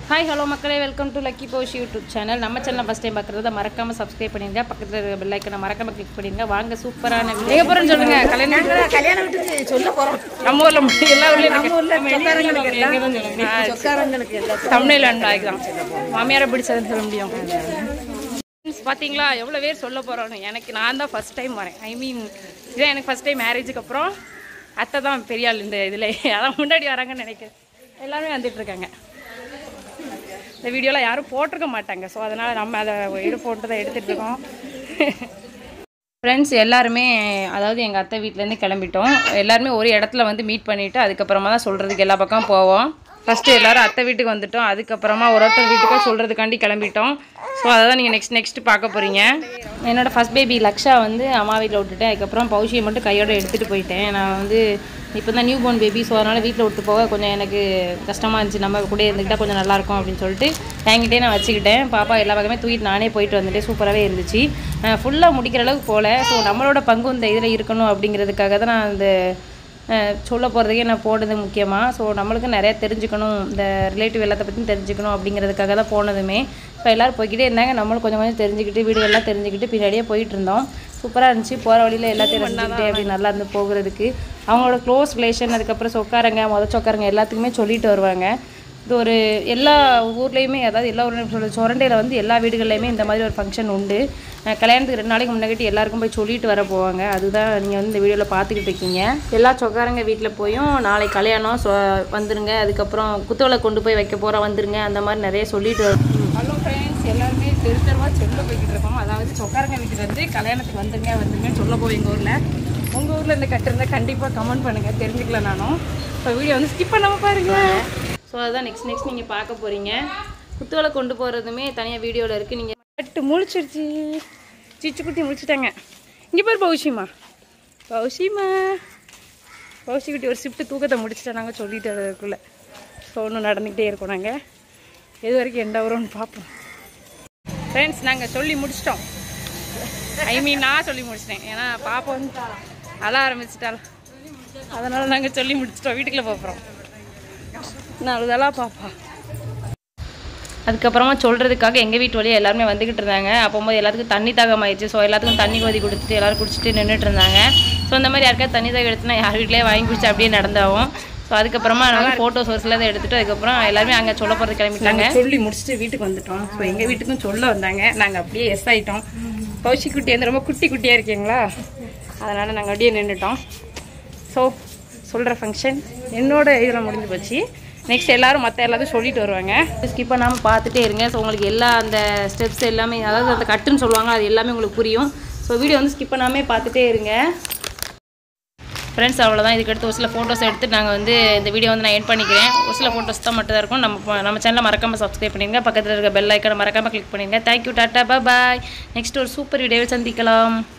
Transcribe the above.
Hi hello மக்களே welcome to Lucky Posh YouTube channel நம்ம channel first time பார்க்குறத மறக்காம சப்ஸ்கிரைப் பண்ணிருங்க பக்கத்தில் இருக்கிற பெல் ஐக்கனை மறக்காம கிளிக் பண்ணிருங்க வாங்க சூப்பரான எங்க போறேன்னு சொல்லுங்க கல்யாணம் கல்யாணம் வீட்டுக்கு சொல்ல போறோம் நம்ம ஊர்ல மட்டும் எல்லா ஊர்லயும் நம்ம ஊர்ல சொந்தக்காரங்களுக்கு எல்லாம் இருக்கு. ஆ, சொந்தக்காரங்களுக்கு எல்லாம் தமிழில் தான் மாமியாரை பிடிச்சதுன்னு சொல்ல முடியும் Friends, பாத்தீங்களா எவ்வளோ பேர் சொல்ல போகிறோன்னு எனக்கு நான் தான் ஃபஸ்ட் டைம் வரேன் ஐ மீன் இதான் எனக்கு ஃபஸ்ட் டைம் மேரேஜுக்கு அப்புறம் அத்தை தான் பெரிய ஆள் இந்த இதில் அதான் முன்னாடி வராங்கன்னு நினைக்கிறேன் எல்லாருமே வந்துட்டு இருக்காங்க இந்த வீடியோலாம் யாரும் போட்டிருக்க மாட்டாங்க ஸோ அதனால் நம்ம அதை எடு போட்டு தான் எடுத்துகிட்டு இருக்கோம் ஃப்ரெண்ட்ஸ் எல்லாருமே அதாவது எங்கள் அத்தை வீட்டிலேருந்து கிளம்பிட்டோம் எல்லாருமே ஒரு இடத்துல வந்து மீட் பண்ணிவிட்டு அதுக்கப்புறமா தான் சொல்கிறதுக்கு எல்லா பக்கம் போவோம் ஃபஸ்ட்டு எல்லாரும் அத்தை வீட்டுக்கு வந்துட்டோம் அதுக்கப்புறமா ஒரு ஒருத்தர் வீட்டுக்காக சொல்கிறதுக்காண்டி கிளம்பிட்டோம் ஸோ அதை தான் நீங்கள் நெக்ஸ்ட் நெக்ஸ்ட் பார்க்க போகிறீங்க என்னோட ஃபஸ்ட் பேபி லக்ஷா வந்து அம்மா வீட்டில் விட்டுட்டேன் அதுக்கப்புறம் பௌஷியை மட்டும் கையோட எடுத்துகிட்டு போயிட்டேன் நான் வந்து இப்போ தான் நியூ பார்ன் பேபி ஸோ அதனால் வீட்டில் விட்டு போக கொஞ்சம் எனக்கு கஷ்டமாக இருந்துச்சு நம்ம கூட இருந்துக்கிட்டால் கொஞ்சம் நல்லாயிருக்கும் அப்படின்னு சொல்லிட்டு என்கிட்டே நான் வச்சுக்கிட்டேன் பாப்பா எல்லா பக்கமே தூக்கிட்டு நானே போயிட்டு வந்துட்டேன் சூப்பராகவே இருந்துச்சு ஃபுல்லாக முடிக்கிற அளவுக்கு போகல ஸோ நம்மளோட பங்கு இந்த இதில் இருக்கணும் அப்படிங்கிறதுக்காக தான் நான் இந்த அஹ், சொல்ல போகிறதுக்கே நான் போனது முக்கியமாக ஸோ நம்மளுக்கு நிறைய தெரிஞ்சுக்கணும் இந்த ரிலேட்டிவ் எல்லாத்த பற்றியும் தெரிஞ்சுக்கணும் அப்படிங்கிறதுக்காக தான் போனதுமே இப்போ எல்லோரும் போய்கிட்டே இருந்தாங்க நம்மளும் கொஞ்சம் கொஞ்சம் தெரிஞ்சுக்கிட்டு வீடுகள்லாம் தெரிஞ்சுக்கிட்டு பின்னாடியே போயிட்டு இருந்தோம் சூப்பராக இருந்துச்சு போகிற வழியில் எல்லாத்தையும் தெரிஞ்சுக்கிட்டே அப்படி நல்லா இருந்து போகிறதுக்கு அவங்களோட க்ளோஸ் ரிலேஷன் அதுக்கப்புறம் சொக்காரங்க முத சொக்காரங்க எல்லாத்துக்குமே சொல்லிட்டு வருவாங்க இது ஒரு எல்லா ஊர்லேயுமே அதாவது எல்லா ஊர்லையும் சொல்ல சொரண்டையில் வந்து எல்லா வீடுகள்லையுமே இந்த மாதிரி ஒரு ஃபங்க்ஷன் உண்டு அஹ் கல்யாணத்துக்கு ரெண்டு நாளைக்கு முன்னாடி எல்லாருக்கும் போய் சொல்லிட்டு வர போவாங்க அதுதான் நீங்கள் வந்து இந்த வீடியோவில் பார்த்துக்கிட்டு இருக்கீங்க எல்லா சொக்காரங்க வீட்டில் போயும் நாளை கல்யாணம் சொ வந்துருங்க அதுக்கப்புறம் குத்தவளை கொண்டு போய் வைக்க போகிறோம் வந்துருங்க அந்த மாதிரி நிறைய சொல்லிட்டு ஹலோ ஃப்ரெண்ட்ஸ் எல்லாருமே தெரு தெருவாக சொல்ல போய்கிட்டு இருக்கோம் அதாவது சொக்காரங்க வீட்டுக்கு வந்து கல்யாணத்துக்கு வந்துருங்க வந்துருங்கன்னு சொல்ல போவோம் எங்கள் ஊரில் உங்கள் ஊரில் இந்த கட்டிருந்தா கண்டிப்பாக கமெண்ட் பண்ணுங்கள் தெரிஞ்சுக்கல நானும் இப்போ வீடியோ வந்து ஸ்கிப் பண்ணாமல் பாருங்கள் ஸோ அதுதான் நெக்ஸ்ட் நெக்ஸ்ட் நீங்கள் பார்க்க போகிறீங்க குத்துவலை கொண்டு போகிறதுமே தனியாக வீடியோவில் இருக்குது நீங்கள் கட்டு முழிச்சிருச்சு சிச்சு குட்டி முழிச்சிட்டாங்க இங்கே பாரு பௌஷிமா பௌஷிமா பௌஷி குட்டி ஒரு ஷிஃப்ட்டு தூக்கத்தை முடிச்சுட்டா நாங்கள் சொல்லிட்டு அதுக்குள்ளே ஸோ ஒன்றும் நடந்துக்கிட்டே இருக்கோம் நாங்கள் எது வரைக்கும் எந்த வரும்னு பார்ப்போம் ஃப்ரெண்ட்ஸ் நாங்கள் சொல்லி முடிச்சிட்டோம் ஐ மீன் நான் சொல்லி முடிச்சிட்டேன் ஏன்னா பாப்பா வந்து அழ ஆரம்பிச்சிட்டாள் அதனால் நாங்கள் சொல்லி முடிச்சிட்டோம் வீட்டுக்குள்ளே போகிறோம் நான் அழுதெல்லாம் பாப்பா அதுக்கப்புறமா சொல்கிறதுக்காக எங்கள் வீட்டு வழியாக எல்லாருமே வந்துக்கிட்டு இருந்தாங்க அப்போது எல்லாத்துக்கும் தண்ணி தாகம் ஆயிடுச்சு ஸோ எல்லாத்துக்கும் தண்ணி கொதி கொடுத்துட்டு எல்லாரும் குடிச்சிட்டு நின்றுட்டு இருந்தாங்க ஸோ இந்த மாதிரி யாருக்காவது தண்ணி தாகம் எடுத்துனா யார் வீட்லேயே வாங்கி குடிச்சு அப்படியே நடந்தாகும் ஸோ அதுக்கப்புறமா நாங்கள் ஃபோட்டோஸ் ஒரு சிலதை எடுத்துட்டு அதுக்கப்புறம் எல்லாருமே அங்கே சொல்ல போகிறது கிளம்பிட்டாங்க சொல்லி முடிச்சுட்டு வீட்டுக்கு வந்துட்டோம் ஸோ எங்கள் வீட்டுக்கும் சொல்ல வந்தாங்க நாங்கள் அப்படியே எஸ் ஆகிட்டோம் பௌஷி குட்டி வந்து ரொம்ப குட்டி குட்டியாக இருக்கீங்களா அதனால் நாங்கள் அப்படியே நின்றுட்டோம் ஸோ சொல்கிற ஃபங்க்ஷன் என்னோட இதில் முடிஞ்சு போச்சு நெக்ஸ்ட் எல்லாரும் மற்ற எல்லாத்தையும் சொல்லிட்டு வருவாங்க ஸ்கிப் பண்ணாமல் பார்த்துட்டே இருங்க ஸோ உங்களுக்கு எல்லா அந்த ஸ்டெப்ஸ் எல்லாமே அதாவது அந்த கட்டுன்னு சொல்லுவாங்க அது எல்லாமே உங்களுக்கு புரியும் ஸோ வீடியோ வந்து ஸ்கிப் பண்ணாமல் பார்த்துட்டே இருங்க ஃப்ரெண்ட்ஸ் அவ்வளோதான் இதுக்கடுத்து ஒரு சில ஃபோட்டோஸ் எடுத்து நாங்கள் வந்து இந்த வீடியோ வந்து நான் என் பண்ணிக்கிறேன் ஒரு சில ஃபோட்டோஸ் தான் மட்டும் தான் இருக்கும் நம்ம நம்ம சேனலை மறக்காமல் சப்ஸ்கிரைப் பண்ணிடுங்க பக்கத்தில் இருக்க பெல் ஐக்கனை மறக்காமல் கிளிக் பண்ணிடுங்க தேங்க்யூ டாட்டா பாய் நெக்ஸ்ட் ஒரு சூப்பர் வீடியோவில் சந்திக்கலாம்